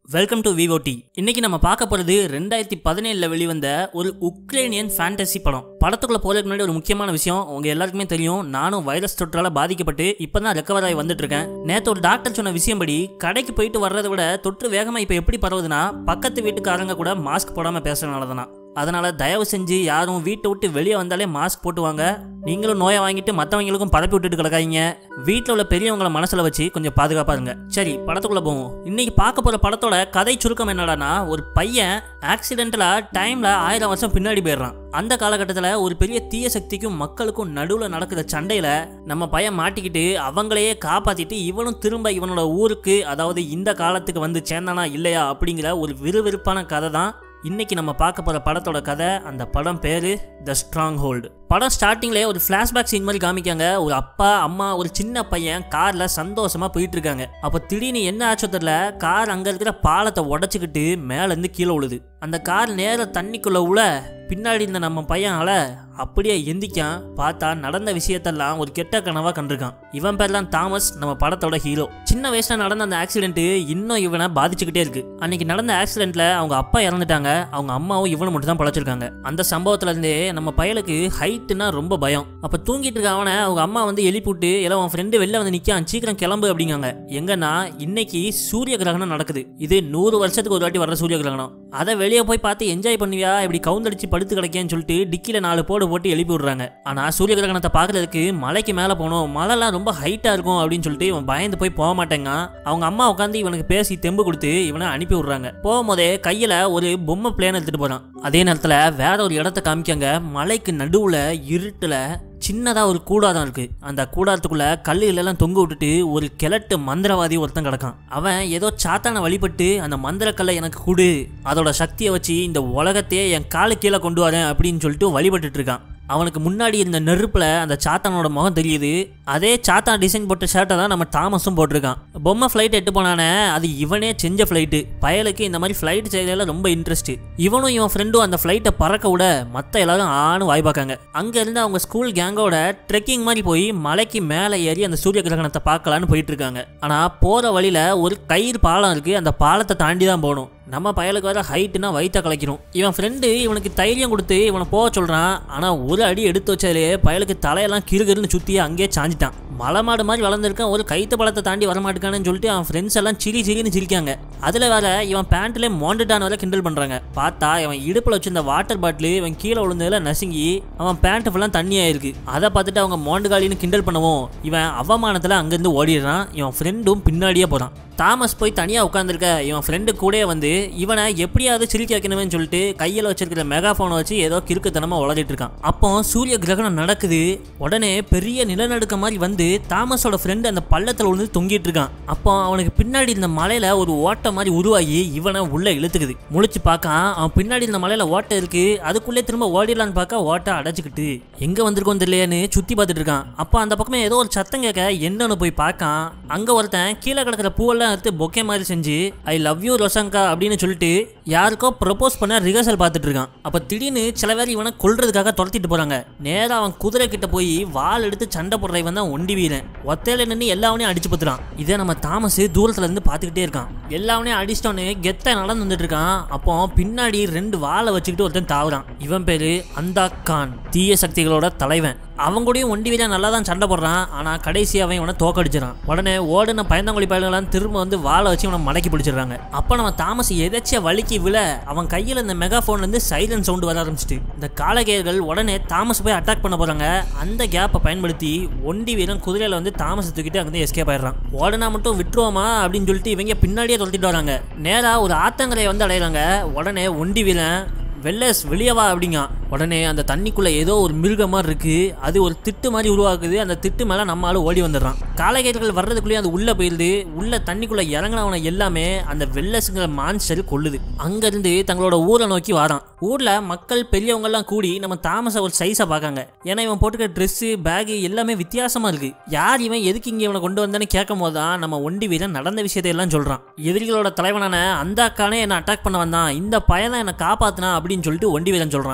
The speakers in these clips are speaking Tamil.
வெல்கம் டு விவோடி இன்னைக்கு நம்ம பார்க்க போறது ரெண்டாயிரத்தி பதினேழுல வெளிவந்த ஒரு உக்ரைனியன் ஃபேண்டசி படம் படத்துக்குள்ள போறதுக்கு முன்னாடி ஒரு முக்கியமான விஷயம் உங்க எல்லாருக்குமே தெரியும் நானும் வைரஸ் தொற்றால பாதிக்கப்பட்டு இப்பதான் ரெக்கவர் ஆகி வந்துட்டு இருக்கேன் நேத்து ஒரு டாக்டர் சொன்ன விஷயம்படி கடைக்கு போயிட்டு வர்றதை விட தொற்று வேகமா இப்ப எப்படி பரவுதுன்னா பக்கத்து வீட்டுக்காரங்க கூட மாஸ்க் போடாம பேசுறதுனால தானா அதனால தயவு செஞ்சு யாரும் வீட்டை விட்டு வெளியே வந்தாலே மாஸ்க் போட்டு வாங்க நீங்களும் நோயை வாங்கிட்டு மற்றவங்களுக்கும் பரப்பி விட்டுட்டு கிடக்காதீங்க வீட்டில் உள்ள பெரியவங்கள மனசில் வச்சு கொஞ்சம் பாதுகாப்பாக இருங்க சரி படத்துக்குள்ள போவோம் இன்னைக்கு பார்க்க போகிற படத்தோட கதை சுருக்கம் என்னடானா ஒரு பையன் ஆக்சிடென்டலாக டைமில் ஆயிரம் வருஷம் பின்னாடி போயிடுறான் அந்த காலகட்டத்தில் ஒரு பெரிய தீய சக்திக்கும் மக்களுக்கும் நடுவில் நடக்கிற சண்டையில் நம்ம பையன் மாட்டிக்கிட்டு அவங்களையே காப்பாற்றிட்டு இவனும் திரும்ப இவனோட ஊருக்கு அதாவது இந்த காலத்துக்கு வந்து சேர்ந்தானா இல்லையா அப்படிங்கிற ஒரு விறுவிறுப்பான கதை தான் இன்னைக்கு நம்ம பார்க்க போகிற படத்தோட கதை அந்த படம் பேர் த ஸ்ட்ராங் ஹோல்டு படம் ஸ்டார்டிங்லேயே ஒரு ஃப்ளாஷ்பேக் சீன் மாதிரி காமிக்காங்க ஒரு அப்பா அம்மா ஒரு சின்ன பையன் காரில் சந்தோஷமாக போயிட்டு இருக்காங்க அப்போ திடீர்னு என்ன ஆச்சோ தெரியல கார் அங்கே இருக்கிற பாலத்தை உடச்சிக்கிட்டு மேலேருந்து கீழே விழுது அந்த கார் நேர தண்ணிக்குள்ளே உள்ள பின்னாடி இருந்த நம்ம பையனால அப்படியே எந்திக்கான் பார்த்தா நடந்த விஷயத்தெல்லாம் ஒரு கெட்ட கனவா கண்டிருக்கான் இவன் பேர்லாம் தாமஸ் நம்ம படத்தோட ஹீரோ சின்ன வயசுல நடந்த அந்த ஆக்சிடென்ட் இன்னும் இவனை பாதிச்சுக்கிட்டே இருக்கு அன்னைக்கு நடந்த ஆக்சிடென்ட்ல அவங்க அப்பா இறந்துட்டாங்க அவங்க அம்மாவும் இவனை மட்டும் தான் பழச்சிருக்காங்க அந்த சம்பவத்துல இருந்தே நம்ம பயலுக்கு ஹைட்னா ரொம்ப பயம் அப்ப தூங்கிட்டு இருக்க அவனை அவங்க அம்மா வந்து எழுப்பிவிட்டு எல்லாம் உன் ஃப்ரெண்டு வெளில வந்து நிக்கான் சீக்கிரம் கிளம்பு அப்படிங்காங்க எங்கன்னா இன்னைக்கு சூரிய கிரகணம் நடக்குது இது நூறு வருஷத்துக்கு ஒரு வாட்டி வர்ற சூரிய கிரகணம் அதை வெளியே போய் பார்த்து என்ஜாய் பண்ணுவியா இப்படி கவுந்தடிச்சு படுத்து கிடக்கேன்னு சொல்லிட்டு டிக்கில நாலு போடு போட்டு எழுப்பி விடுறாங்க ஆனா சூரிய கிரகணத்தை பார்க்கறதுக்கு மலைக்கு மேலே போகணும் மலைலாம் ரொம்ப ஹைட்டா இருக்கும் அப்படின்னு சொல்லிட்டு இவன் பயந்து போய் போக மாட்டேங்க அவங்க அம்மா உட்காந்து இவனுக்கு பேசி தெம்பு கொடுத்து இவனை அனுப்பி விடுறாங்க போகும்போதே கையில ஒரு பொம்மை பிளேன் எடுத்துட்டு போறான் அதே நேரத்துல வேற ஒரு இடத்த காமிக்காங்க மலைக்கு நடுவுல இருட்டுல சின்னதாக ஒரு கூடாரம் இருக்கு அந்த கூடாரத்துக்குள்ள கல்லுகள் எல்லாம் தொங்க விட்டுட்டு ஒரு கிழட்டு மந்திரவாதி ஒருத்தன் கிடக்கான் அவன் ஏதோ சாத்தான வழிபட்டு அந்த மந்திரக்கல்லை எனக்கு கொடு அதோட சக்தியை வச்சு இந்த உலகத்தையே என் காலு கீழே கொண்டு வரேன் அப்படின்னு சொல்லிட்டு வழிபட்டுட்டு இருக்கான் அவனுக்கு முன்னாடி இருந்த நெருப்புல அந்த சாத்தானோட முகம் தெரியுது அதே சாத்தான் டிசைன் போட்ட ஷர்ட்டை தான் நம்ம தாமஸும் போட்டிருக்கான் பொம்மை ஃப்ளைட் எட்டு போனானே அது இவனே செஞ்ச ஃப்ளைட்டு பயலுக்கு இந்த மாதிரி ஃப்ளைட் செய்யறதுல ரொம்ப இன்ட்ரெஸ்ட் இவனும் இவன் ஃப்ரெண்டும் அந்த ஃப்ளைட்டை பறக்க விட மற்ற எல்லாரும் ஆணும் வாய் பார்க்காங்க அங்கேருந்து அவங்க ஸ்கூல் கேங்கோட ட்ரெக்கிங் மாதிரி போய் மலைக்கு மேலே ஏறி அந்த சூரிய கிரகணத்தை பார்க்கலான்னு போயிட்டு இருக்காங்க ஆனால் போகிற வழியில் ஒரு கயிறு பாலம் இருக்குது அந்த பாலத்தை தாண்டி தான் போகணும் நம்ம பயலுக்கு வர ஹைட்டுனா வயிற்ற கலைக்கணும் இவன் ஃப்ரெண்டு இவனுக்கு தைரியம் கொடுத்து இவனை போக சொல்கிறான் ஆனால் ஒரு அடி எடுத்து வச்சாலே பயலுக்கு தலையெல்லாம் கிறுகிறுன்னு சுற்றி அங்கேயே சாஞ்சிட்டான் மலை மாடு மாதிரி வளர்ந்துருக்கான் ஒரு கைத்து பழத்தை தாண்டி வரமாட்டேக்கானு சொல்லிட்டு அவன் ஃப்ரெண்ட்ஸ் எல்லாம் சிரி சிரின்னு சிரிக்காங்க அதில் வேற இவன் பேண்ட்லேயே மாண்டுட்டான வரை கிண்டல் பண்ணுறாங்க பார்த்தா இவன் இடுப்பில் வச்சிருந்த வாட்டர் பாட்டில் இவன் கீழே விழுந்ததில் நசுங்கி அவன் பேண்ட் ஃபுல்லாக தண்ணி ஆயிருக்கு அதை பார்த்துட்டு அவங்க மோண்டுகாலின்னு கிண்டல் பண்ணவும் இவன் அவமானத்தில் அங்கேருந்து ஓடிடுறான் இவன் ஃப்ரெண்டும் பின்னாடியே போகிறான் தாமஸ் போய் தனியாக உட்காந்துருக்க இவன் ஃப்ரெண்டு கூடயே வந்து இவனை எப்படியாவது சிரிக்க வைக்கணும்னு சொல்லிட்டு கையில் வச்சிருக்கிற மெகா ஃபோனை வச்சு ஏதோ கிறுக்குத்தனமாக உளறிட்டு இருக்கான் அப்போ சூரிய கிரகணம் நடக்குது உடனே பெரிய நிலநடுக்க மாதிரி வந்து தாமஸோட ஃப்ரெண்டு அந்த பள்ளத்தில் விழுந்து தொங்கிட்டு இருக்கான் அப்போ அவனுக்கு பின்னாடி இருந்த மலையில ஒரு ஓட்டை மாதிரி உருவாகி இவனை உள்ள இழுத்துக்குது முழிச்சு பார்க்க அவன் பின்னாடி இருந்த மலையில ஓட்டை இருக்கு அதுக்குள்ளே திரும்ப ஓடிடலான்னு பார்க்க ஓட்டை அடைச்சிக்கிட்டு எங்க வந்திருக்கோம் தெரியலையான்னு சுத்தி பார்த்துட்டு இருக்கான் அப்போ அந்த பக்கமே ஏதோ ஒரு சத்தம் கேட்க என்னன்னு போய் பார்க்கான் அங்க ஒருத்தன் கீழே கிடக்கிற பூவெல்லாம் எடுத்து பொக்கே மாதிரி செஞ்சு ஐ லவ் யூ ரொசங்கா அப்படின்னு சொல்லிட்டு யாருக்கோ ப்ரப்போஸ் பண்ண ரிஹர்சல் பார்த்துட்டு இருக்கான் அப்போ திடீர்னு சில பேர் இவனை கொல்றதுக்காக துரத்திட்டு போறாங்க நேரா அவன் குதிரை கிட்ட போய் வாள் எடுத்து சண்டை போடுற இவன் தான் ஒண்டி வீரன் ஒத்தையில நின்று எல்லாவனையும் அடிச்சு பத்துறான் இதை நம்ம தாமஸ் தூரத்துல இருந்து பார்த்துக்கிட்டே இருக்கான் எல்லாவனையும் அடிச்சிட்டோன்னு கெத்த நடந்து வந்துட்டு இருக்கான் அப்போ பின்னாடி ரெண்டு வாளை வச்சுக்கிட்டு ஒருத்தன் தாவுறான் இவன் பேரு அந்தா கான் தீய சக்திகளோட தலைவன் அவங்க கூடயும் ஒண்டி வீரன் நல்லா தான் சண்டை போடுறான் ஆனால் கடைசி அவன் இவனை தோக்கடிச்சிடறான் உடனே ஓடுன பயந்தாங்குழி பயல்களாம் திரும்ப வந்து வாழை வச்சு இவனை மடக்கி பிடிச்சிடுறாங்க அப்போ நம்ம தாமஸ் எதாச்சியா வலிக்கி விழ அவன் கையில் இந்த மெகா இருந்து சைலன்ட் சவுண்டு வர ஆரம்பிச்சிட்டு இந்த காலகேயர்கள் உடனே தாமஸ் போய் அட்டாக் பண்ண போறாங்க அந்த கேப்பை பயன்படுத்தி ஒண்டி வீரன் குதிரையில வந்து தாமஸ் தூக்கிட்டு அங்கே எஸ்கேப் ஆயிடுறான் ஓடனா மட்டும் விட்டுருவோமா அப்படின்னு சொல்லிட்டு இவங்க பின்னாடியே துரத்திட்டு வராங்க நேரா ஒரு ஆத்தங்கரையை வந்து அடையிறாங்க உடனே ஒண்டி வீரன் வெள்ளஸ் வெளியே வா அப்படிங்க உடனே அந்த தண்ணிக்குள்ள ஏதோ ஒரு மிருகம் மாதிரி இருக்கு அது ஒரு திட்டு மாதிரி உருவாக்குது அந்த திட்டு மேல நம்ம ஆளு ஓடி வந்துடுறான் காலகேட்டர்கள் வர்றதுக்குள்ளேயே அது உள்ள போயிருது உள்ள தண்ணிக்குள்ள இறங்கினவனை எல்லாமே அந்த வெள்ளஸுங்கிற மான்ஸ்டர் கொள்ளுது அங்கிருந்து தங்களோட ஊரை நோக்கி வரான் ஊர்ல மக்கள் பெரியவங்க எல்லாம் கூடி நம்ம தாமஸ ஒரு சைஸா பார்க்காங்க ஏன்னா இவன் போட்டுக்கிற ட்ரெஸ் பேக் எல்லாமே வித்தியாசமா இருக்கு யார் இவன் எதுக்கு இங்க இவனை கொண்டு வந்தேன்னு கேட்கும் போது தான் நம்ம ஒண்டி வீரன் நடந்த விஷயத்தை எல்லாம் சொல்றான் எதிரிகளோட தலைவனான அந்த அக்கானே என்ன அட்டாக் பண்ண வந்தான் இந்த பையன் தான் என்னை காப்பாத்தினா அப்படின்னு சொல்லிட்டு ஒண்டி வீரன் சொல்றான் ஆனா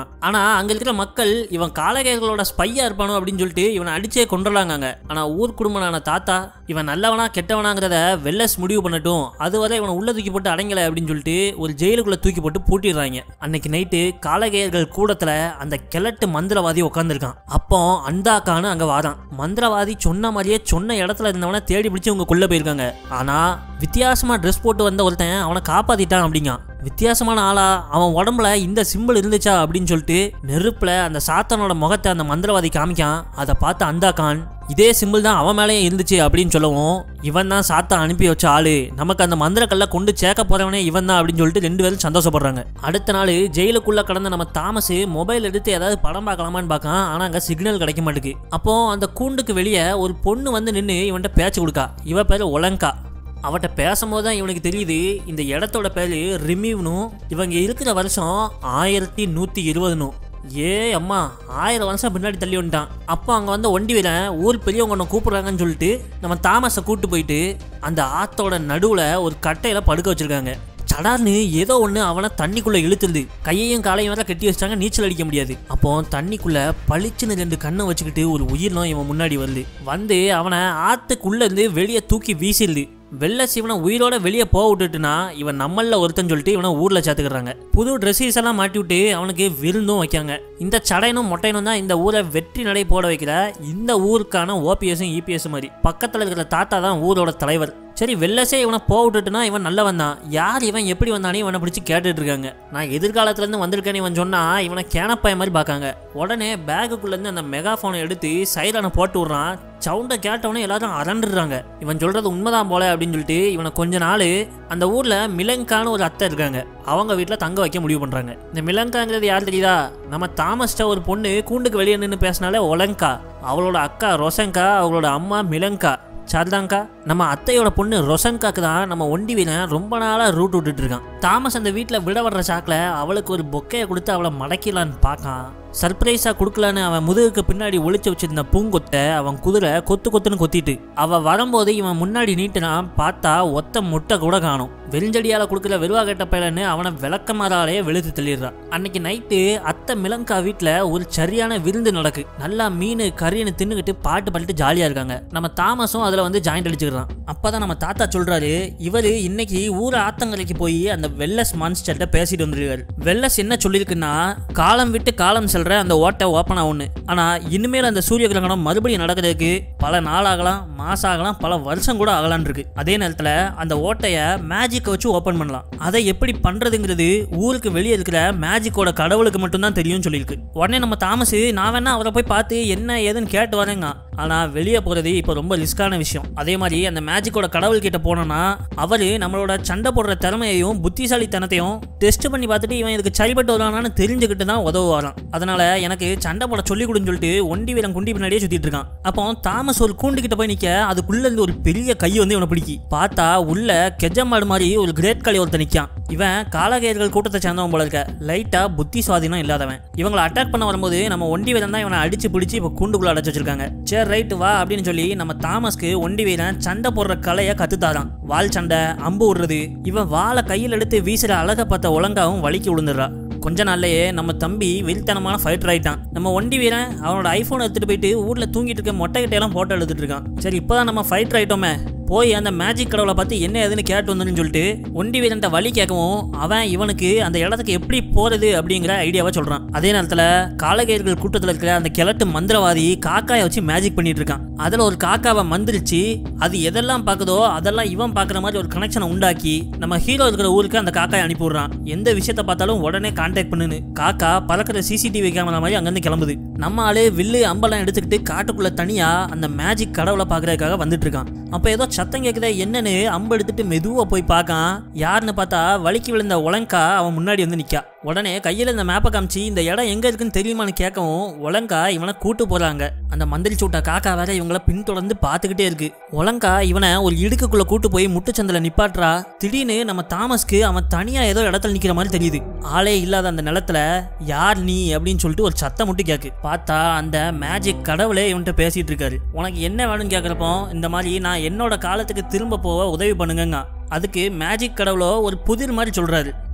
அங்க இருக்கிற மக்கள் இவன் காலகேயர்களோட ஸ்பையா இருப்பானோ அப்படின்னு சொல்லிட்டு இவனை அடிச்சே கொண்டுலாங்க அங்க ஆனா ஊர் குடும்பனான தாத்தா இவன் நல்லவனா கெட்டவனாங்கிறத வெல்லஸ் முடிவு பண்ணட்டும் அதுவரை இவனை உள்ள தூக்கி போட்டு அடங்கல அப்படின்னு சொல்லிட்டு ஒரு ஜெயிலுக்குள்ள தூக்கி போட்டு பூட்டிடுறாங்க அன்னைக்கு நைட்டு காலகேயர்கள் கூடத்துல அந்த கிழட்டு மந்திரவாதி உட்காந்துருக்கான் அப்போ அந்தாக்கான்னு அங்க வாரான் மந்திரவாதி சொன்ன மாதிரியே சொன்ன இடத்துல இருந்தவனை தேடி பிடிச்சு இவங்க கொல்ல போயிருக்காங்க ஆனா வித்தியாசமா ட்ரெஸ் போட்டு வந்த ஒருத்தன் அவனை காப்பாத்திட்டான் அப்படிங்க வித்தியாசமான ஆளா அவன் உடம்புல இந்த சிம்பிள் இருந்துச்சா அப்படின்னு சொல்லிட்டு நெருப்புல அந்த சாத்தனோட முகத்தை அந்த மந்திரவாதி காமிக்கான் அதை பார்த்து அந்தாக்கான் இதே சிம்பிள் தான் அவன் மேலேயும் இருந்துச்சு அப்படின்னு சொல்லவும் இவன் தான் சாத்தா அனுப்பி வச்ச ஆளு நமக்கு அந்த மந்திரக்கல்ல கொண்டு சேர்க்க போறவனே இவன் தான் அப்படின்னு சொல்லிட்டு ரெண்டு பேரும் சந்தோஷப்படுறாங்க அடுத்த நாள் ஜெயிலுக்குள்ள கடந்த நம்ம தாமஸ் மொபைல் எடுத்து ஏதாவது படம் பார்க்கலாமான்னு பார்க்கான் ஆனா அங்க சிக்னல் கிடைக்க மாட்டேங்குது அப்போ அந்த கூண்டுக்கு வெளியே ஒரு பொண்ணு வந்து நின்று இவன்கிட்ட பேச்சு கொடுக்கா இவ பேரு ஒலங்கா அவட்ட பேசும்போது தான் இவனுக்கு தெரியுது இந்த இடத்தோட பேர் ரிமிவ்னும் இவங்க இருக்கிற வருஷம் ஆயிரத்தி நூற்றி இருபதுனும் ஏ அம்மா ஆயிரம் வருஷம் பின்னாடி தள்ளி வந்துட்டான் அப்போ அங்கே வந்து ஒண்டி வீரன் ஊர் பெரியவங்க ஒன்று கூப்பிடுறாங்கன்னு சொல்லிட்டு நம்ம தாமஸை கூட்டு போயிட்டு அந்த ஆத்தோட நடுவில் ஒரு கட்டையில் படுக்க வச்சிருக்காங்க சடார்னு ஏதோ ஒன்று அவனை தண்ணிக்குள்ள இழுத்துருது கையையும் காலையும் வேற கட்டி வச்சிட்டாங்க நீச்சல் அடிக்க முடியாது அப்போ தண்ணிக்குள்ள பளிச்சுன்னு ரெண்டு கண்ணை வச்சுக்கிட்டு ஒரு உயிரினம் இவன் முன்னாடி வருது வந்து அவனை ஆத்துக்குள்ள இருந்து வெளியே தூக்கி வீசிடுது வெள்ள சிவனை உயிரோட வெளியே போக விட்டுட்டுனா இவன் நம்மள ஒருத்தன் சொல்லிட்டு இவனை ஊர்ல சேர்த்துக்கிறாங்க புது ட்ரெஸ்ஸஸ் எல்லாம் மாட்டி விட்டு அவனுக்கு விருந்தும் வைக்காங்க இந்த சடையனும் மொட்டையனும் தான் இந்த ஊரை வெற்றி நடை போட வைக்கிற இந்த ஊருக்கான ஓபிஎஸும் இபிஎஸ் மாதிரி பக்கத்தில் இருக்கிற தாத்தா தான் ஊரோட தலைவர் சரி வெள்ளசே இவனை போக விட்டுட்டுனா இவன் நல்லவன் தான் யார் இவன் எப்படி வந்தானே இவனை பிடிச்சி கேட்டுட்டு இருக்காங்க நான் எதிர்காலத்துல இருந்து வந்திருக்கேன்னு இவன் சொன்னா இவனை கேனப்பாய மாதிரி பார்க்காங்க உடனே பேகுக்குள்ள இருந்து அந்த மெகா போனை எடுத்து சைரனை போட்டு விடுறான் சவுண்டை கேட்டவனே எல்லாரும் அரண்டுறாங்க இவன் சொல்றது உண்மைதான் போல அப்படின்னு சொல்லிட்டு இவனை கொஞ்ச நாள் அந்த ஊர்ல மிலங்கான்னு ஒரு அத்தை இருக்காங்க அவங்க வீட்டில் தங்க வைக்க முடிவு பண்றாங்க இந்த மிலங்காங்கிறது யார் தெரியுதா நம்ம தாமஸ்ட ஒரு பொண்ணு கூண்டுக்கு வெளியே நின்று பேசினாலே ஒலங்கா அவளோட அக்கா ரொசங்கா அவளோட அம்மா மிலங்கா சரிதாங்க்கா நம்ம அத்தையோட பொண்ணு ரொசன்காக்கு தான் நம்ம ஒண்டி வீரன் ரொம்ப நாளாக ரூட் விட்டுட்டு இருக்கான் தாமஸ் அந்த வீட்டில் விட வர்ற சாக்கில் அவளுக்கு ஒரு பொக்கையை கொடுத்து அவளை மடக்கிடலான்னு பார்க்கான் சர்ப்ரைஸாக கொடுக்கலான்னு அவன் முதுகுக்கு பின்னாடி ஒளிச்சு வச்சிருந்த பூங்கொத்தை அவன் குதிரை கொத்து கொத்துன்னு கொத்திட்டு அவள் வரும்போது இவன் முன்னாடி நீட்டினான் பார்த்தா ஒத்த முட்டை கூட காணும் வெறிஞ்சடியால் கொடுக்குற வெறுவா கேட்ட பையலன்னு அவனை விளக்கமாறாலேயே வெளுத்து தள்ளிடுறான் அன்னைக்கு நைட்டு அத்தை மிலங்கா வீட்டில் ஒரு சரியான விருந்து நடக்கு நல்லா மீன் கறின்னு தின்னுக்கிட்டு பாட்டு பாடிட்டு ஜாலியாக இருக்காங்க நம்ம தாமஸும் அதில் வந்து ஜாயிண்ட் அடிச்சுக்கிறான் அப்பதான் நம்ம தாத்தா சொல்றாரு இவர் இன்னைக்கு ஊர் ஆத்தங்கரைக்கு போய் அந்த வெல்லஸ் மான்ஸ்டர்கிட்ட பேசிட்டு வந்துருக்காரு வெல்லஸ் என்ன சொல்லியிருக்குன்னா காலம் விட்டு காலம் செல்ற அந்த ஓட்டை ஓப்பன் ஆகும்னு ஆனா இனிமேல் அந்த சூரிய கிரகணம் மறுபடியும் நடக்கிறதுக்கு பல நாள் ஆகலாம் மாசம் ஆகலாம் பல வருஷம் கூட ஆகலான் இருக்கு அதே நேரத்தில் அந்த ஓட்டையை மேஜிக்கை வச்சு ஓப்பன் பண்ணலாம் அதை எப்படி பண்றதுங்கிறது ஊருக்கு வெளியே இருக்கிற மேஜிக்கோட கடவுளுக்கு மட்டும்தான் தெரியும்னு சொல்லியிருக்கு உடனே நம்ம தாமஸ் நான் வேணா அவரை போய் பார்த்து என்ன ஏதுன்னு கேட்டு வரேங்க ஆனா வெளியே போறது இப்போ ரொம்ப ரிஸ்கான விஷயம் அதே மாதிரி அந்த மேஜிக்கோட கடவுள் கிட்ட போனோம்னா அவரு நம்மளோட சண்டை போடுற திறமையையும் புத்திசாலித்தனத்தையும் டெஸ்ட் பண்ணி பார்த்துட்டு இவன் இதுக்கு சரிப்பட்டு வரானான்னு தெரிஞ்சுக்கிட்டு தான் உதவுவாராம் அதனால எனக்கு சண்டை போட சொல்லி கொடுன்னு சொல்லிட்டு ஒண்டி வீரன் குண்டி பின்னாடியே சுத்திட்டு இருக்கான் அப்போ தாமஸ் ஒரு கூண்டு கிட்ட போய் நிக்க அதுக்குள்ள இருந்து ஒரு பெரிய கை வந்து இவனை பிடிக்கி பார்த்தா உள்ள கெஜமாடு மாதிரி ஒரு கிரேட் களி ஒருத்தன் நிக்கான் இவன் காலகேயர்கள் கூட்டத்தை சேர்ந்தவன் போல இருக்க லைட்டா புத்தி சுவாதீனம் இல்லாதவன் இவங்களை அட்டாக் பண்ண வரும்போது நம்ம ஒண்டி வீரன் தான் இவனை அடிச்சு பிடிச்சி இப்போ கூண்டுக்குள்ள அடைச்சு வச்சிருக்காங்க சரி ரைட்டு வா அப்படின்னு சொல்லி நம்ம தாமஸ்க்கு ஒண்டி வீரன் சண்டை போடுற கலையை கத்துத்தாரான் வால் சண்டை அம்பு விடுறது இவன் வாளை கையில் எடுத்து வீசுற அழகை பார்த்த ஒழுங்காவும் வலிக்கி விழுந்துடுறா கொஞ்ச நாள்லயே நம்ம தம்பி வெறித்தனமான ஃபைட்டர் ஆயிட்டான் நம்ம ஒண்டி வீரன் அவனோட ஐபோன் எடுத்துட்டு போயிட்டு ஊர்ல தூங்கிட்டு இருக்க மொட்டை கிட்டையெல்லாம் போட்டோ எடுத்துட்டு இருக்கான் சரி இப்போதான் நம்ம ஃபைட்டர் ஆயிட்டோமே போய் அந்த மேஜிக் கடவுளை பார்த்து என்ன ஏதுன்னு கேட்டு வந்தேன்னு சொல்லிட்டு ஒண்டி வீரன்ட்ட வழி கேட்கவும் அவன் இவனுக்கு அந்த இடத்துக்கு எப்படி போறது அப்படிங்கிற ஐடியாவை சொல்றான் அதே நேரத்தில் காலகேயர்கள் கூட்டத்தில் இருக்கிற அந்த கிழட்டு மந்திரவாதி காக்காயை வச்சு மேஜிக் பண்ணிட்டு இருக்கான் அதில் ஒரு காக்காவை மந்திரிச்சு அது எதெல்லாம் பார்க்குதோ அதெல்லாம் இவன் பார்க்குற மாதிரி ஒரு கனெக்ஷனை உண்டாக்கி நம்ம ஹீரோ இருக்கிற ஊருக்கு அந்த காக்காயை அனுப்பி விடுறான் எந்த விஷயத்தை பார்த்தாலும் உடனே கான்டாக்ட் பண்ணுன்னு காக்கா பறக்கிற சிசிடிவி கேமரா மாதிரி அங்கேருந்து கிளம்புது நம்ம ஆளு வில்லு அம்பெல்லாம் எடுத்துக்கிட்டு காட்டுக்குள்ள தனியா அந்த மேஜிக் கடவுளை பார்க்கறதுக்காக வந்துட்டு இருக்கான் அப்போ ஏதோ சத்தம் கேட்குதே என்னன்னு அம்பு எடுத்துட்டு மெதுவாக போய் பார்க்கான் யாருன்னு பார்த்தா வலிக்கு விழுந்த ஒலங்கா அவன் முன்னாடி வந்து நிற்கா உடனே கையில் இந்த மேப்பை காமிச்சு இந்த இடம் எங்கே இருக்குன்னு தெரியுமான்னு கேட்கவும் ஒலங்கா இவனை கூட்டு போகிறாங்க அந்த மந்திரி சூட்ட காக்கா வேற இவங்கள பின்தொடர்ந்து பார்த்துக்கிட்டே இருக்கு ஒலங்கா இவனை ஒரு இடுக்குக்குள்ள கூட்டு போய் முட்டுச்சந்தில் நிப்பாட்டுறா திடீர்னு நம்ம தாமஸ்க்கு அவன் தனியா ஏதோ இடத்துல நிக்கிற மாதிரி தெரியுது ஆளே இல்லாத அந்த நிலத்துல யார் நீ அப்படின்னு சொல்லிட்டு ஒரு சத்தம் மட்டும் கேக்கு பார்த்தா அந்த மேஜிக் கடவுளே இவன்கிட்ட பேசிட்டு இருக்காரு உனக்கு என்ன வேணும்னு கேட்குறப்போ இந்த மாதிரி நான் என்னோட காலத்துக்கு திரும்ப போக உதவி பண்ணுங்கங்க அதுக்கு மேஜிக் கடவுளோ ஒரு புதிர் மாதிரி சொல்றாரு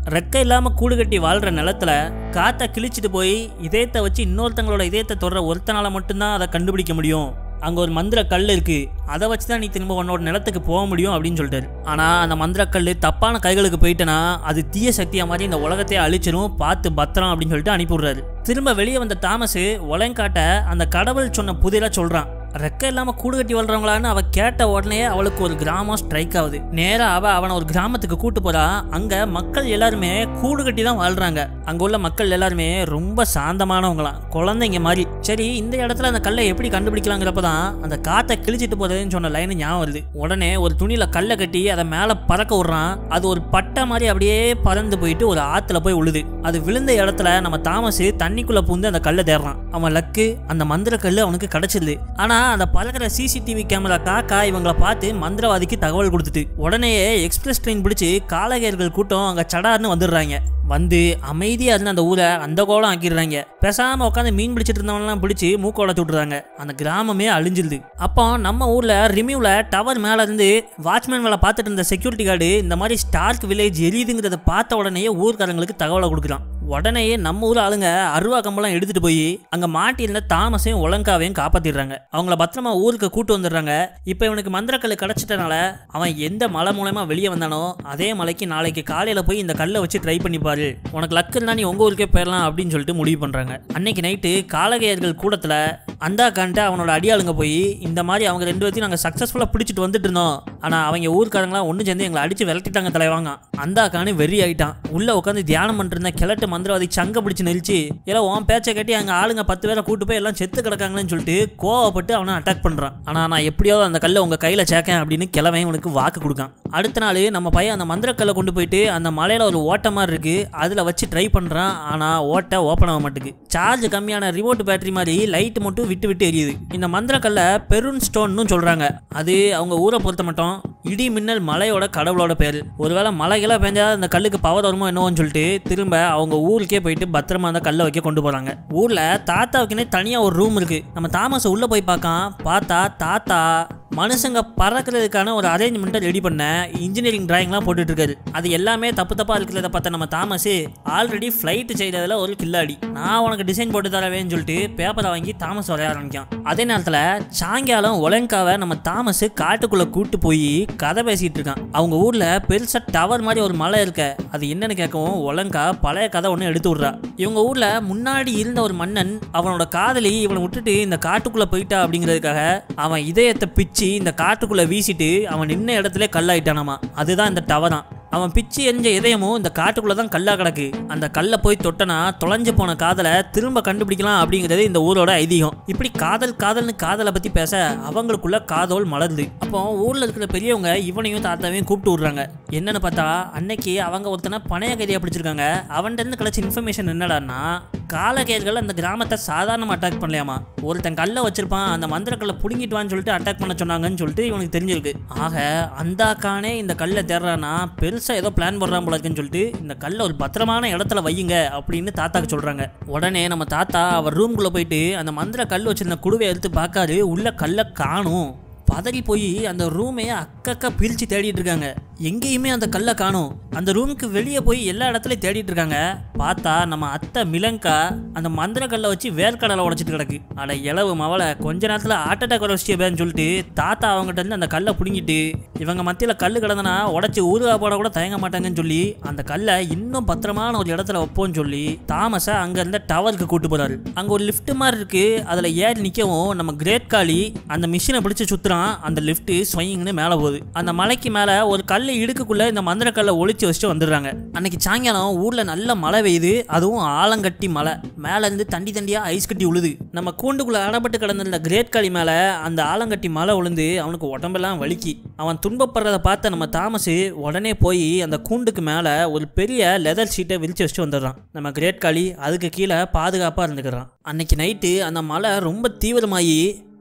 ரெக்கை இல்லாம கூடு கட்டி வாழ்ற நிலத்துல காத்தை கிழிச்சிட்டு போய் இதயத்தை வச்சு இன்னொருத்தங்களோட இதயத்தை தொடர ஒருத்தனால மட்டும்தான் அதை கண்டுபிடிக்க முடியும் அங்க ஒரு மந்திர கல் இருக்கு அதை வச்சு தான் நீ திரும்ப உன்னோட நிலத்துக்கு போக முடியும் அப்படின்னு சொல்லிட்டாரு ஆனா அந்த மந்திர கல் தப்பான கைகளுக்கு போயிட்டனா அது தீய சக்தியா மாதிரி இந்த உலகத்தையே அழிச்சிரும் பார்த்து பத்திரம் அப்படின்னு சொல்லிட்டு அனுப்பி விடுறாரு திரும்ப வெளியே வந்த தாமஸ் ஒலங்காட்ட அந்த கடவுள் சொன்ன புதிரா சொல்றான் ரெக்க இல்லாம கூடு கட்டி வளர்றவங்களான்னு அவ கேட்ட உடனே அவளுக்கு ஒரு கிராமம் ஸ்ட்ரைக் ஆகுது நேரா அவ அவனை ஒரு கிராமத்துக்கு கூட்டு போறா அங்க மக்கள் எல்லாருமே கூடு கட்டி தான் வாழ்றாங்க அங்க உள்ள மக்கள் எல்லாருமே ரொம்ப சாந்தமானவங்களாம் குழந்தைங்க மாதிரி சரி இந்த இடத்துல அந்த கல்லை எப்படி கண்டுபிடிக்கலாங்கிறப்பதான் அந்த காத்தை கிழிச்சிட்டு போறதுன்னு சொன்ன லைன் ஞாபகம் வருது உடனே ஒரு துணியில கல்லை கட்டி அதை மேல பறக்க விடுறான் அது ஒரு பட்டை மாதிரி அப்படியே பறந்து போயிட்டு ஒரு ஆத்துல போய் விழுது அது விழுந்த இடத்துல நம்ம தாமஸ் தண்ணிக்குள்ள பூந்து அந்த கல்லை தேடுறான் அவன் லக்கு அந்த மந்திர கல்லு அவனுக்கு கிடைச்சிருது ஆனா அந்த பறக்கிற சிசிடிவி கேமரா காக்கா இவங்கள பார்த்து மந்திரவாதிக்கு தகவல் கொடுத்துட்டு உடனேயே எக்ஸ்பிரஸ் ட்ரெயின் பிடிச்சி காலகேர்கள் கூட்டம் அங்க சடார்னு வந்துடுறாங்க வந்து அமைதியா இருந்த அந்த ஊரை அந்த கோலம் ஆக்கிடுறாங்க பேசாம உட்காந்து மீன் பிடிச்சிட்டு இருந்தவங்கலாம் பிடிச்சி மூக்க உடச்சு விட்டுறாங்க அந்த கிராமமே அழிஞ்சிருது அப்போ நம்ம ஊர்ல ரிமியூல டவர் மேல இருந்து வாட்ச்மேன் வேலை பார்த்துட்டு இருந்த செக்யூரிட்டி கார்டு இந்த மாதிரி ஸ்டார்க் வில்லேஜ் எரியுதுங்கிறத பார்த்த உடனேயே ஊர்க்காரங்களுக்கு தகவலை கொடுக்குறான் உடனேயே நம்ம ஊர் ஆளுங்க அருவா கம்பெல்லாம் எடுத்துட்டு போய் அங்க மாட்டியிருந்த தாமஸையும் ஒலங்காவையும் காப்பாத்திடுறாங்க அவங்கள பத்திரமா ஊருக்கு கூட்டு வந்துடுறாங்க இப்போ இவனுக்கு மந்திரக்கல் கிடைச்சிட்டனால அவன் எந்த மலை மூலமா வெளியே வந்தானோ அதே மலைக்கு நாளைக்கு காலையில போய் இந்த கல்லை வச்சு ட்ரை பண்ணி பாரு உனக்கு லக்கு இருந்தா நீ உங்க ஊருக்கே போயிடலாம் அப்படின்னு சொல்லிட்டு முடிவு பண்றாங்க அன்னைக்கு நைட்டு காலகையர்கள் கூடத்துல அந்தா காண்ட அவனோட அடியாளுங்க போய் இந்த மாதிரி அவங்க ரெண்டு பேர்த்தையும் நாங்கள் சக்ஸஸ்ஃபுல்லாக பிடிச்சிட்டு வந்துட்டு இருந்தோம் ஆனால் அவங்க ஊர்க்காரங்களாம் ஒன்று சேர்ந்து எங்களை அடிச்சு விரட்டிட்டாங்க தலைவாங்க அந்த காணு வெறி ஆயிட்டான் உள்ள உட்காந்து தியானம் பண்ணிட்டு இருந்த கிழட்டு மந்திரவாதி சங்க பிடிச்சு நெரிச்சு எல்லாம் உன் பேச்சை கட்டி அங்கே ஆளுங்க பத்து பேரை கூட்டு போய் எல்லாம் செத்து கிடக்காங்கன்னு சொல்லிட்டு கோவப்பட்டு அவனை அட்டாக் பண்ணுறான் ஆனால் நான் எப்படியாவது அந்த கல்லை உங்கள் கையில் சேர்க்கேன் அப்படின்னு கிழவன் இவனுக்கு வாக்கு கொடுக்கான் அடுத்த நாள் நம்ம பையன் அந்த மந்திரக்கல்லை கொண்டு போயிட்டு அந்த மலையில ஒரு ஓட்ட மாதிரி இருக்கு அதில் வச்சு ட்ரை பண்ணுறான் ஆனால் ஓட்டை ஓப்பன் ஆக மாட்டேங்குது சார்ஜ் கம்மியான ரிமோட் பேட்டரி மாதிரி லைட் மட்டும் விட்டு விட்டு எரியுது இந்த மந்திரக்கல்ல பெருன் ஸ்டோன்னு சொல்றாங்க அது அவங்க ஊரை பொறுத்த மட்டும் இடி மின்னல் மலையோட கடவுளோட பேர் ஒருவேளை மலைகளாக பெஞ்சா அந்த கல்லுக்கு பவர் வருமோ என்னவோன்னு சொல்லிட்டு திரும்ப அவங்க ஊருக்கே போயிட்டு பத்திரமா அந்த கல்லை வைக்க கொண்டு போறாங்க ஊர்ல தாத்தாவுக்குன்னே தனியா ஒரு ரூம் இருக்கு நம்ம தாமஸ் உள்ள போய் பார்க்கான் பார்த்தா தாத்தா மனுஷங்க பறக்கிறதுக்கான ஒரு அரேஞ்ச்மெண்ட்டை ரெடி பண்ண இன்ஜினியரிங் டிராயிங்லாம் போட்டுட்டு இருக்காரு அது எல்லாமே தப்பு தப்பாக இருக்கிறத பார்த்த நம்ம தாமஸ் ஆல்ரெடி ஃப்ளைட் செய்கிறதுல ஒரு கில்லாடி நான் உனக்கு டிசைன் போட்டு தரவேன்னு சொல்லிட்டு பேப்பரை வாங்கி தாமஸ் வரைய ஆரம்பிக்கான் அதே நேரத்தில் சாயங்காலம் ஒலங்காவை நம்ம தாமஸ் காட்டுக்குள்ளே கூட்டு போய் கதை பேசிட்டு இருக்கான் அவங்க ஊரில் பெருசாக டவர் மாதிரி ஒரு மலை இருக்க அது என்னன்னு கேட்கவும் ஒலங்கா பழைய கதை ஒன்று எடுத்து விட்றா இவங்க ஊரில் முன்னாடி இருந்த ஒரு மன்னன் அவனோட காதலி இவனை விட்டுட்டு இந்த காட்டுக்குள்ளே போயிட்டா அப்படிங்கிறதுக்காக அவன் இதயத்தை பிச்சு இந்த காட்டுக்குள்ளே வீசிட்டு அவன் நின்ன இடத்துல கல்லாயிட்டானாமா அதுதான் இந்த டவரான் அவன் பிச்சு எரிஞ்ச இதயமும் இந்த காட்டுக்குள்ள தான் கல்லா கிடக்கு அந்த கல்லை போய் தொட்டனா தொலைஞ்சு போன காதலை திரும்ப கண்டுபிடிக்கலாம் அப்படிங்கிறது இந்த ஊரோட ஐதீகம் இப்படி காதல் காதல்னு காதலை பத்தி பேச அவங்களுக்குள்ள காதல் மலருது அப்போ ஊர்ல இருக்கிற பெரியவங்க இவனையும் தாத்தாவையும் கூப்பிட்டு விடுறாங்க என்னன்னு பார்த்தா அன்னைக்கு அவங்க ஒருத்தனை பணைய கைதியா பிடிச்சிருக்காங்க அவன்கிட்ட இருந்து கிடைச்ச இன்ஃபர்மேஷன் என்னடான்னா காலகேர்கள் அந்த கிராமத்தை சாதாரணமாக அட்டாக் பண்ணலையாமா ஒருத்தன் கல்லை வச்சிருப்பான் அந்த மந்திரக்கல்லை புடுங்கிட்டு வான்னு சொல்லிட்டு அட்டாக் பண்ண சொன்னாங்கன்னு சொல்லிட்டு இவனுக்கு தெரிஞ்சிருக்கு ஆக அந்த கானே இந்த கல்லை தேடுறானா பெருசாக ஏதோ பிளான் பண்ணுறான் போல இருக்குன்னு சொல்லிட்டு இந்த கல்லை ஒரு பத்திரமான இடத்துல வையுங்க அப்படின்னு தாத்தாக்கு சொல்கிறாங்க உடனே நம்ம தாத்தா அவர் ரூம்குள்ளே போயிட்டு அந்த மந்திர கல் வச்சிருந்த குடுவை எடுத்து பார்க்காரு உள்ள கல்லை காணும் பதறி போய் அந்த ரூமே அக்கக்கா பிரித்து தேடிட்டு இருக்காங்க எங்கேயுமே அந்த கல்லை காணும் அந்த ரூமுக்கு வெளியே போய் எல்லா இடத்துலையும் தேடிட்டு இருக்காங்க பார்த்தா நம்ம அத்தை மிலங்கா அந்த மந்திர கல்லை வச்சு வேர்க்கடலை உடைச்சிட்டு கிடக்கு அட இளவு மவளை கொஞ்ச நேரத்தில் ஹார்ட் அட்டாக் வர வச்சியப்பேன்னு சொல்லிட்டு தாத்தா அவங்ககிட்ட இருந்து அந்த கல்லை பிடுங்கிட்டு இவங்க மத்தியில் கல் கிடந்தனா உடச்சி ஊருகா போட கூட தயங்க மாட்டாங்கன்னு சொல்லி அந்த கல்லை இன்னும் பத்திரமான ஒரு இடத்துல வைப்போம்னு சொல்லி தாமஸை அங்க இருந்த டவருக்கு கூட்டு போறாரு அங்க ஒரு லிஃப்ட் மாதிரி இருக்கு அதுல ஏறி நிக்கவும் நம்ம கிரேட் காளி அந்த மிஷினை பிடிச்சு சுத்துறான் அந்த லிஃப்ட் ஸ்வைங்னு மேலே போகுது அந்த மலைக்கு மேலே ஒரு கல் இடுக்குக்குள்ள இந்த மந்திர கல்லை ஒளிச்சு வச்சுட்டு வந்துடுறாங்க அன்னைக்கு சாயங்காலம் ஊர்ல நல்ல மழை பெய்யுது அதுவும் ஆலங்கட்டி மலை மேல இருந்து தண்டி தண்டியா ஐஸ் கட்டி உழுது நம்ம கூண்டுக்குள்ள அடப்பட்டு கிடந்திருந்த கிரேட் காளி மேல அந்த ஆலங்கட்டி மலை உளுந்து அவனுக்கு உடம்பெல்லாம் வலிக்கி அவன் துன்பப்படுறத பார்த்த நம்ம தாமஸ் உடனே போய் அந்த கூண்டுக்கு மேல ஒரு பெரிய லெதர் ஷீட்டை விரிச்சு வச்சுட்டு வந்துடுறான் நம்ம கிரேட் காளி அதுக்கு கீழே பாதுகாப்பா இருந்துக்கிறான் அன்னைக்கு நைட்டு அந்த மழை ரொம்ப தீவிரமாகி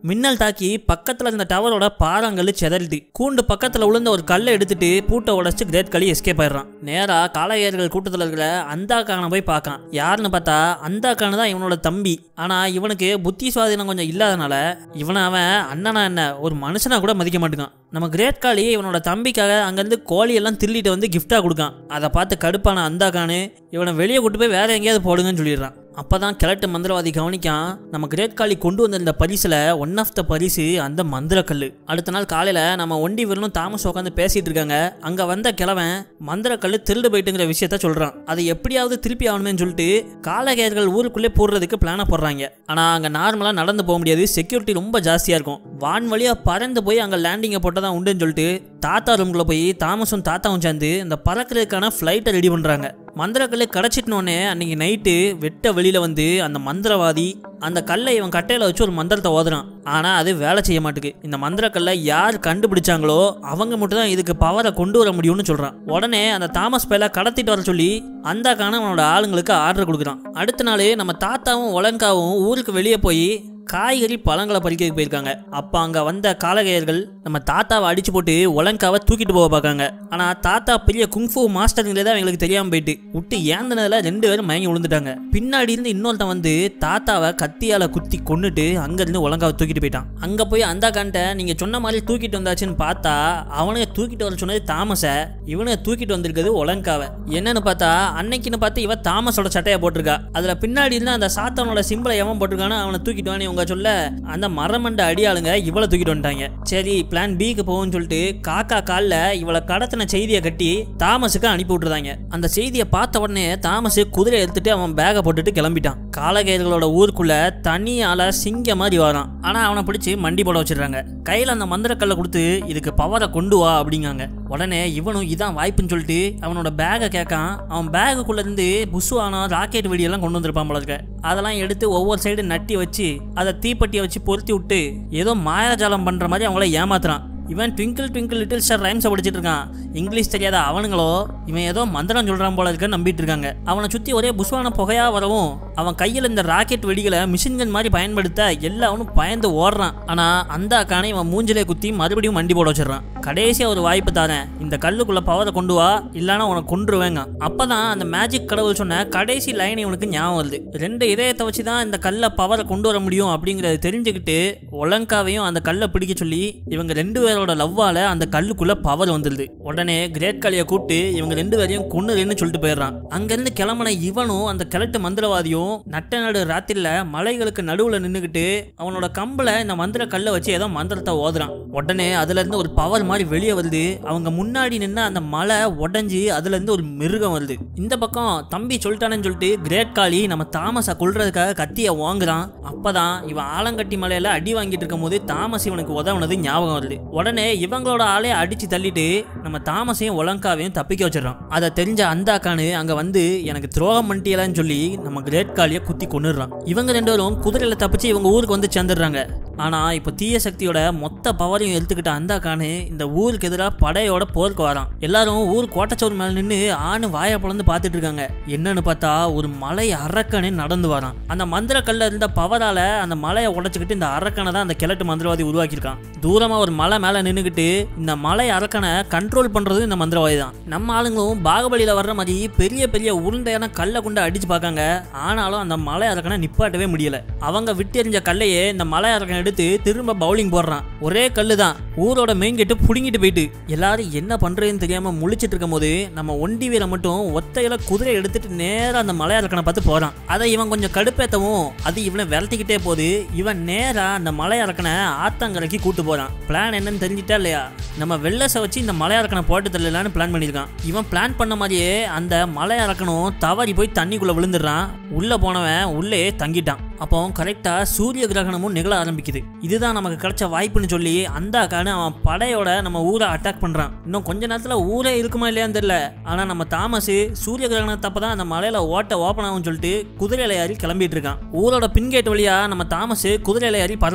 மின்னல் தாக்கி பக்கத்துல இருந்த டவரோட பாறாங்கல்லு செதறிட்டு கூண்டு பக்கத்துல விழுந்த ஒரு கல்லை எடுத்துட்டு பூட்டை உடைச்சு கிரேட் களி எஸ்கேப் ஆயிடுறான் நேரா காளையர்கள் கூட்டத்துல இருக்கிற அந்தா கானை போய் பார்க்கான் யாருன்னு பார்த்தா அந்தா கானு தான் இவனோட தம்பி ஆனா இவனுக்கு புத்தி சுவாதீனம் கொஞ்சம் இல்லாதனால இவனை அவன் அண்ணனா என்ன ஒரு மனுஷனா கூட மதிக்க மாட்டேங்கான் நம்ம கிரேட் காளி இவனோட தம்பிக்காக அங்கேருந்து கோழி எல்லாம் திருடிட்டு வந்து கிஃப்டாக கொடுக்கான் அதை பார்த்து கடுப்பான அந்தா கானு இவனை வெளியே கூட்டு போய் வேற எங்கேயாவது போடுங்கன்னு சொல்லிடுறான் அப்பதான் கிழட்டு மந்திரவாதி கவனிக்கான் நம்ம கிரேட் காளி கொண்டு வந்திருந்த பரிசுல ஒன் ஆஃப் த பரிசு அந்த மந்திரக்கல்லு அடுத்த நாள் காலையில நம்ம ஒண்டி வீரனும் தாமஸ் உட்காந்து பேசிட்டு இருக்காங்க அங்க வந்த கிழவன் மந்திரக்கல்லு திருடு போயிட்டுங்கிற விஷயத்த சொல்றான் அதை எப்படியாவது திருப்பி ஆகணுமேன்னு சொல்லிட்டு காலகேயர்கள் ஊருக்குள்ளே போடுறதுக்கு பிளான போடுறாங்க ஆனா அங்க நார்மலா நடந்து போக முடியாது செக்யூரிட்டி ரொம்ப ஜாஸ்தியா இருக்கும் வான் வழியா பறந்து போய் அங்க லேண்டிங்கை போட்டதான் உண்டுன்னு சொல்லிட்டு தாத்தா ரூம்குள்ள போய் தாமஸும் தாத்தாவும் சேர்ந்து இந்த பறக்கிறதுக்கான ஃப்ளைட்டை ரெடி பண்றாங்க மந்திரக்கல்லை கிடச்சிட்டோன்னே அன்னைக்கு நைட்டு வெட்ட வெளியில வந்து அந்த மந்திரவாதி அந்த கல்லை இவன் கட்டையில வச்சு ஒரு மந்திரத்தை ஓதுறான் ஆனா அது வேலை செய்ய மாட்டுக்கு இந்த மந்திரக்கல்லை யார் கண்டுபிடிச்சாங்களோ அவங்க மட்டும் தான் இதுக்கு பவரை கொண்டு வர முடியும்னு சொல்றான் உடனே அந்த தாமஸ் பேல கடத்திட்டு வர சொல்லி அந்த கான அவனோட ஆளுங்களுக்கு ஆர்டர் கொடுக்குறான் அடுத்த நாள் நம்ம தாத்தாவும் ஒலங்காவும் ஊருக்கு வெளியே போய் காய்கறி பழங்களை பறிக்க போயிருக்காங்க அப்போ அங்கே வந்த காலகையர்கள் நம்ம தாத்தாவை அடிச்சு போட்டு ஒலங்காவை தூக்கிட்டு போக பார்க்காங்க ஆனால் தாத்தா பெரிய குங்ஃபு மாஸ்டருங்களே தான் எங்களுக்கு தெரியாமல் போயிட்டு விட்டு ஏந்தனதுல ரெண்டு பேரும் மயங்கி விழுந்துட்டாங்க பின்னாடி இருந்து இன்னொருத்தன் வந்து தாத்தாவை கத்தியால குத்தி கொன்னுட்டு அங்கேருந்து ஒலங்காவை தூக்கிட்டு போயிட்டான் அங்கே போய் அந்த காண்ட நீங்கள் சொன்ன மாதிரி தூக்கிட்டு வந்தாச்சுன்னு பார்த்தா அவனுங்க தூக்கிட்டு வர சொன்னது தாமஸை இவனுங்க தூக்கிட்டு வந்திருக்கிறது ஒலங்காவை என்னன்னு பார்த்தா அன்னைக்குன்னு பார்த்து இவ தாமஸோட சட்டையை போட்டிருக்கா அதில் பின்னாடி இருந்து அந்த சாத்தானோட சிம்பிளை எவன் போட்டிருக்கானோ அவனை தூக்கிட்டு வானே இவங்க சொல்ல அந்த மரமண்ட அடியாளுங்க இவளை தூக்கிட்டு வந்துட்டாங்க சரி பிளான் பிக்கு போகும்னு சொல்லிட்டு காக்கா காலில் இவளை கடத்தின செய்தியை கட்டி தாமஸுக்கு அனுப்பி விட்டுருந்தாங்க அந்த செய்தியை பார்த்த உடனே தாமஸ் குதிரை எடுத்துட்டு அவன் பேகை போட்டுட்டு கிளம்பிட்டான் காலகேயர்களோட ஊருக்குள்ள தனி ஆள சிங்க மாதிரி வரான் ஆனா அவனை பிடிச்சி மண்டி போட வச்சிடுறாங்க கையில அந்த மந்திரக்கல்லை கொடுத்து இதுக்கு பவரை கொண்டு வா அப்படிங்காங்க உடனே இவனும் இதான் வாய்ப்புன்னு சொல்லிட்டு அவனோட பேகை கேட்கான் அவன் பேகுக்குள்ள இருந்து புஷ்வானா ராக்கெட் வெடியெல்லாம் கொண்டு வந்திருப்பான் போல இருக்க அதெல்லாம் எடுத்து ஒவ்வொரு சைடு நட்டி வச்சு அதை தீப்பெட்டியை வச்சு பொருத்தி விட்டு ஏதோ மாயாஜாலம் பண்ற மாதிரி அவங்கள ஏமாத்துறான் இவன் ட்விங்கிள் ட்விங்கிள் லிட்டில் ஸ்டார் ரைம்ஸை படிச்சிட்டு இருக்கான் இங்கிலீஷ் தெரியாத அவனுங்களோ இவன் ஏதோ மந்திரம் சொல்றான் போல இருக்குன்னு நம்பிட்டு இருக்காங்க அவனை சுத்தி ஒரே புஷ்வான புகையா வரவும் அவன் கையில் இந்த ராக்கெட் வெடிகளை மிஷின் கன் மாதிரி பயன்படுத்த எல்லாவனும் பயந்து ஓடுறான் ஆனா அந்த அக்கானை இவன் மூஞ்சிலே குத்தி மறுபடியும் மண்டி போட வச்சிடறான் கடைசியா ஒரு வாய்ப்பு தாரேன் இந்த கல்லுக்குள்ள பவரை கொண்டு வா இல்லைன்னா உனக்கு கொன்றுவேங்க அப்பதான் அந்த மேஜிக் கடவுள் சொன்ன கடைசி லைன் இவனுக்கு ஞாபகம் வருது ரெண்டு இதயத்தை வச்சு தான் இந்த கல்லை பவரை கொண்டு வர முடியும் அப்படிங்கறத தெரிஞ்சுக்கிட்டு ஒலங்காவையும் அந்த கல்லை பிடிக்க சொல்லி இவங்க ரெண்டு பேரோட லவ்வால அந்த கல்லுக்குள்ள பவர் வந்துருது உடனே கிரேட் காளியை கூப்பிட்டு இவங்க ரெண்டு பேரையும் கொன்னுறேன்னு சொல்லிட்டு போயிடுறான் அங்கிருந்து கிளம்புன இவனும் அந்த கிழட்டு மந்திரவாதியும் நட்ட நடு ராத்திரில மலைகளுக்கு நடுவுல நின்னுக்கிட்டு அவனோட கம்பல இந்த மந்திர கல்லை வச்சு ஏதோ மந்திரத்தை ஓதுறான் உடனே அதுல இருந்து ஒரு பவர் மாதிரி வெளியே வருது அவங்க முன்னாடி நின்று அந்த மலை உடஞ்சி அதுல இருந்து ஒரு மிருகம் வருது இந்த பக்கம் தம்பி சொல்லிட்டானேன்னு சொல்லிட்டு கிரேட் காளி நம்ம தாமஸை கொல்றதுக்காக கத்தியை வாங்குறான் அப்பதான் இவன் ஆலங்கட்டி மலையில அடி வாங்கிட்டு இருக்கும் போது தாமஸ் இவனுக்கு உதவுனது ஞாபகம் வருது உடனே இவங்களோட ஆளே அடிச்சு தள்ளிட்டு நம்ம தாமஸையும் ஒலங்காவையும் தப்பிக்க வச்சிடறான் அதை தெரிஞ்ச அந்தாக்கானு அங்க வந்து எனக்கு துரோகம் பண்ணிட்டியலான்னு சொல்லி நம்ம கிரேட் காளியை குத்தி கொண்டுடுறான் இவங்க ரெண்டு பேரும் குதிரையில தப்பிச்சு இவங்க ஊருக்கு வந்து சேர்ந்துடுறாங்க ஆனா இப்போ தீய சக்தியோட மொத்த பவரையும் எடுத்துக்கிட்ட அந்தாக்கானு இந்த ஊருக்கு எதிராக படையோட போருக்கு வரான் எல்லாரும் ஊர் கோட்டச்சோறு மேல நின்று ஆணு வாயை பிளந்து பார்த்துட்டு இருக்காங்க என்னன்னு பார்த்தா ஒரு மலை அரக்கனே நடந்து வரான் அந்த மந்திர கல்ல இருந்த பவரால அந்த மலையை உடைச்சுக்கிட்டு இந்த அரக்கனை தான் அந்த கிழட்டு மந்திரவாதி உருவாக்கியிருக்கான் தூரமா ஒரு மலை மேல நின்றுக்கிட்டு இந்த மலை அரக்கனை கண்ட்ரோல் பண்றது இந்த மந்திரவாதி தான் நம்ம ஆளுங்களும் பாகுபலியில வர்ற மாதிரி பெரிய பெரிய உருண்டையான கல்லை கொண்டு அடிச்சு பார்க்காங்க ஆனாலும் அந்த மலை அரக்கனை நிப்பாட்டவே முடியல அவங்க விட்டு எறிஞ்ச கல்லையே இந்த மலை அரக்கன் எடுத்து திரும்ப பவுலிங் போடுறான் ஒரே கல்லு தான் ஊரோட மெயின் கேட்டு புடுங்கிட்டு போயிட்டு எல்லாரும் என்ன பண்றதுன்னு தெரியாம முழிச்சிட்டு இருக்கும் போது நம்ம ஒண்டி வீர மட்டும் ஒத்தையில குதிரை எடுத்துட்டு நேரா அந்த மலை அரக்கனை பார்த்து போறான் அதை இவன் கொஞ்சம் கடுப்பேத்தவும் அது இவனை விரட்டிக்கிட்டே போகுது இவன் நேரா அந்த மலை அரக்கனை ஆத்தங்கரைக்கு கூட்டு போறான் பிளான் என்னன்னு தெரிஞ்சிட்டா இல்லையா நம்ம வெள்ளசை வச்சு இந்த மலை அரக்கனை போட்டு தள்ளலான்னு பிளான் பண்ணியிருக்கான் இவன் பிளான் பண்ண மாதிரியே அந்த மலை அரக்கனும் தவறி போய் தண்ணிக்குள்ள விழுந்துடுறான் உள்ள போனவன் உள்ளே தங்கிட்டான் அப்போ கரெக்டா சூரிய கிரகணமும் நிகழ ஆரம்பிக்குது இதுதான் நமக்கு கிடைச்ச வாய்ப்புன்னு சொல்லி அந்த காணு அவன் படையோட நம்ம ஊரை அட்டாக் பண்றான் இன்னும் கொஞ்ச நேரத்துல ஊரே இருக்குமா இல்லையான்னு தெரியல ஆனா நம்ம தாமஸ் சூரிய கிரகணத்தப்ப தான் அந்த மலையில ஓட்ட ஓப்பன் ஆகும்னு சொல்லிட்டு குதிரையில ஏறி கிளம்பிட்டு இருக்கான் ஊரோட பின்கேட் வழியா நம்ம தாமஸ் குதிரையில ஏறி பறந்துட்டான்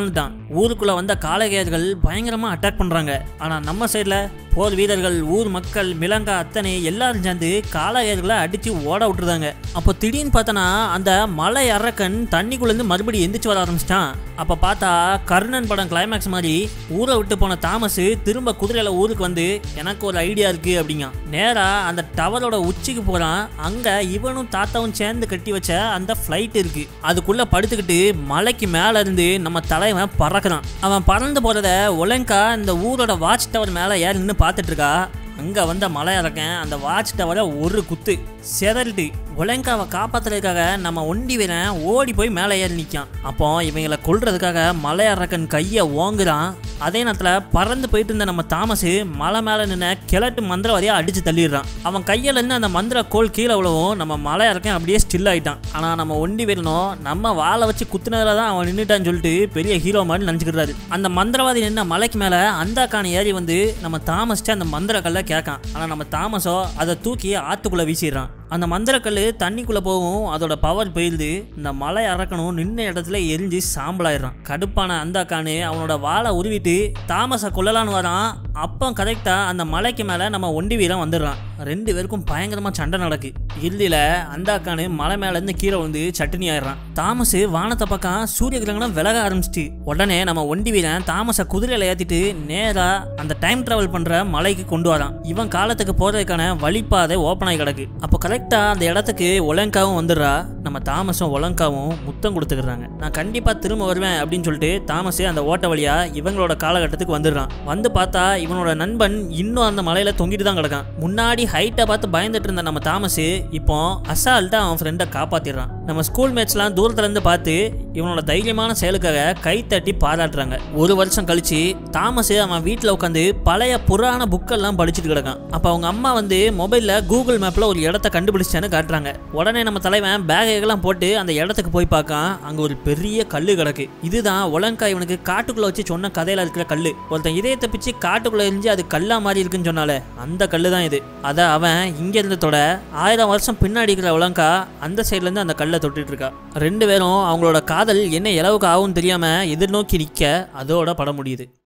ஊருக்குள்ள வந்த காலகேயர்கள் பயங்கரமா அட்டாக் பண்றாங்க ஆனா நம்ம சைடுல போர் வீரர்கள் ஊர் மக்கள் மிளங்கா அத்தனை எல்லாரும் சேர்ந்து காலகேயர்களை அடிச்சு ஓட விட்டுருந்தாங்க அப்போ திடீர்னு பார்த்தனா அந்த மலை அரக்கன் தண்ணிக்குள்ளேருந்து மறுபடியும் எந்திரிச்சு வர ஆரம்பிச்சிட்டான் அப்போ பார்த்தா கர்ணன் படம் கிளைமேக்ஸ் மாதிரி ஊரை விட்டு போன தாமஸ் திரும்ப குதிரையில ஊருக்கு வந்து எனக்கு ஒரு ஐடியா இருக்கு அப்படிங்க நேரா அந்த டவரோட உச்சிக்கு போறான் அங்க இவனும் தாத்தாவும் சேர்ந்து கட்டி வச்ச அந்த ஃப்ளைட் இருக்கு அதுக்குள்ள படுத்துக்கிட்டு மலைக்கு மேல இருந்து நம்ம தலைவன் பறக்குறான் அவன் பறந்து போறத ஒலங்கா இந்த ஊரோட வாட்ச் டவர் மேல ஏறி நின்று பார்த்துட்டு இருக்கா அங்கே வந்த மலை இறக்கேன் அந்த வாட்ச் டவரை ஒரு குத்து செதறிட்டு ஒலங்காவை காப்பாத்துறதுக்காக நம்ம ஒண்டி வீரன் ஓடி போய் மேலே ஏறி நிற்கான் அப்போ இவங்களை கொல்றதுக்காக மலை அரக்கன் கையை ஓங்குறான் அதே நேரத்தில் பறந்து போயிட்டு இருந்த நம்ம தாமஸ் மலை மேலே நின்று கிழட்டு மந்திரவாதியை அடிச்சு தள்ளிடுறான் அவன் கையில இருந்து அந்த மந்திர கோல் கீழே விழவும் நம்ம மலை இறக்கன் அப்படியே ஸ்டில் ஆயிட்டான் ஆனால் நம்ம ஒண்டி வீரனும் நம்ம வாழை வச்சு குத்துனதுல தான் அவன் நின்றுட்டான்னு சொல்லிட்டு பெரிய ஹீரோ மாதிரி நினச்சிக்கிறாரு அந்த மந்திரவாதி நின்ன மலைக்கு மேலே அந்த காணி ஏறி வந்து நம்ம தாமஸ்ட்டு அந்த மந்திர கல்லை கேட்கான் ஆனால் நம்ம தாமஸோ அதை தூக்கி ஆத்துக்குள்ளே வீசிடுறான் அந்த மந்திரக்கல் தண்ணிக்குள்ளே போகும் அதோட பவர் போயிடுது இந்த மலை அரக்கணும் நின்ன இடத்துல எரிஞ்சு சாம்பலாயிடுறான் கடுப்பான அந்த அக்கானு அவனோட வாளை உருவிட்டு தாமஸை கொல்லலான்னு வரான் அப்போ கரெக்டாக அந்த மலைக்கு மேலே நம்ம ஒண்டி வீரன் வந்துடுறான் ரெண்டு பேருக்கும் பயங்கரமாக சண்டை நடக்கு இறுதியில் அந்த அக்கானு மலை மேலேருந்து கீழே வந்து சட்டினி ஆயிடுறான் தாமஸ் வானத்தை பக்கம் சூரிய கிரகணம் விலக ஆரம்பிச்சிட்டு உடனே நம்ம ஒண்டி வீரன் தாமஸை குதிரையில் ஏற்றிட்டு நேராக அந்த டைம் ட்ராவல் பண்ணுற மலைக்கு கொண்டு வரான் இவன் காலத்துக்கு போகிறதுக்கான வழிப்பாதை ஓப்பன் ஆகி கிடக்கு அப்போ கரெக்டாக அந்த இடத்துக்கு ஒலங்காவும் வந்துடுறா நம்ம தாமஸும் ஒலங்காவும் முத்தம் கொடுத்துக்கிறாங்க நான் கண்டிப்பாக திரும்ப வருவேன் அப்படின்னு சொல்லிட்டு தாமஸே அந்த ஓட்ட வழியா இவங்களோட காலகட்டத்துக்கு வந்துடுறான் வந்து பார்த்தா இவனோட நண்பன் இன்னும் அந்த மலையில தொங்கிட்டு தான் கிடக்கான் முன்னாடி ஹைட்டை பார்த்து பயந்துட்டு இருந்த நம்ம தாமஸ் இப்போ அசால்ட்டா அவன் ஃப்ரெண்டை காப்பாத்திடுறான் நம்ம ஸ்கூல் மேட்ச்லாம் தூரத்துல இருந்து பார்த்து இவனோட தைரியமான செயலுக்காக கை தட்டி பாராட்டுறாங்க ஒரு வருஷம் கழிச்சு தாமஸ் அவன் வீட்டில் உட்காந்து பழைய புராண புக்கெல்லாம் படிச்சுட்டு கிடக்கான் அப்போ அவங்க அம்மா வந்து மொபைலில் கூகுள் மேப்பில் ஒரு இடத்த கண்டுபிடிச்சேன்னு காட்டுறாங்க உடனே நம்ம தலைவன் பேகையெல்லாம் போட்டு அந்த இடத்துக்கு போய் பார்க்கான் அங்கே ஒரு பெரிய கல் கிடக்கு இதுதான் ஒலங்கா இவனுக்கு காட்டுக்குள்ளே வச்சு சொன்ன கதையில் இருக்கிற கல் ஒருத்தன் இதயத்தை பிச்சு காட்டுக்குள்ளே எரிஞ்சு அது கல்லா மாதிரி இருக்குன்னு சொன்னாலே அந்த கல் தான் இது அதை அவன் இங்க இருந்ததோட ஆயிரம் வருஷம் பின்னாடி இருக்கிற ஒலங்கா அந்த சைட்லேருந்து அந்த கல்லை தொட்டுட்டு இருக்கா ரெண்டு பேரும் அவங்களோட காதல் என்ன இளவுக்கு ஆகும்னு தெரியாம எதிர்நோக்கி நிற்க அதோட பட முடியுது